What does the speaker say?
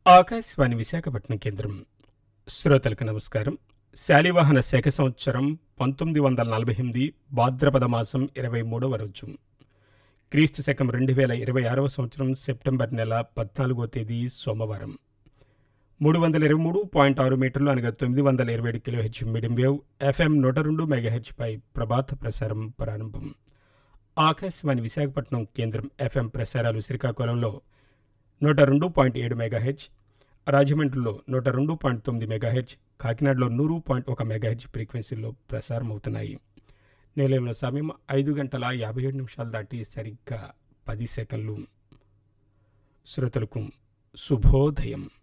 ఆకాశవాణి విశాఖపట్నం కేంద్రం శ్రోతలకు నమస్కారం శాలివాహన శేఖ సంవత్సరం పంతొమ్మిది వందల నలభై ఎనిమిది భాద్రపద మాసం ఇరవై మూడవ రోజు క్రీస్తు శకం రెండు వేల ఇరవై ఆరవ సంవత్సరం సెప్టెంబర్ నెల పద్నాలుగో తేదీ సోమవారం మూడు వందల ఇరవై మూడు పాయింట్ ఆరు మీటర్లు అనగా తొమ్మిది వందల ఇరవై ఏడు kilo H medium wave FM నూట రెండు మెగాహెచ్పై ప్రభాత ప్రసారం ప్రారంభం ఆకాశవాణి విశాఖపట్నం కేంద్రం ఎఫ్ఎం ప్రసారాలు శ్రీకాకుళంలో నూట రెండు పాయింట్ ఏడు మెగాహెచ్ రాజమండ్రిలో నూట రెండు పాయింట్ తొమ్మిది మెగాహెచ్ కాకినాడలో నూరు పాయింట్ ఒక మెగాహెచ్ ఫ్రీక్వెన్సీలో ప్రసారం అవుతున్నాయి నిలయంలో సమయం ఐదు గంటల యాభై ఏడు నిమిషాలు దాటి సరిగ్గా పది సెకండ్లు శ్రోతలకు శుభోదయం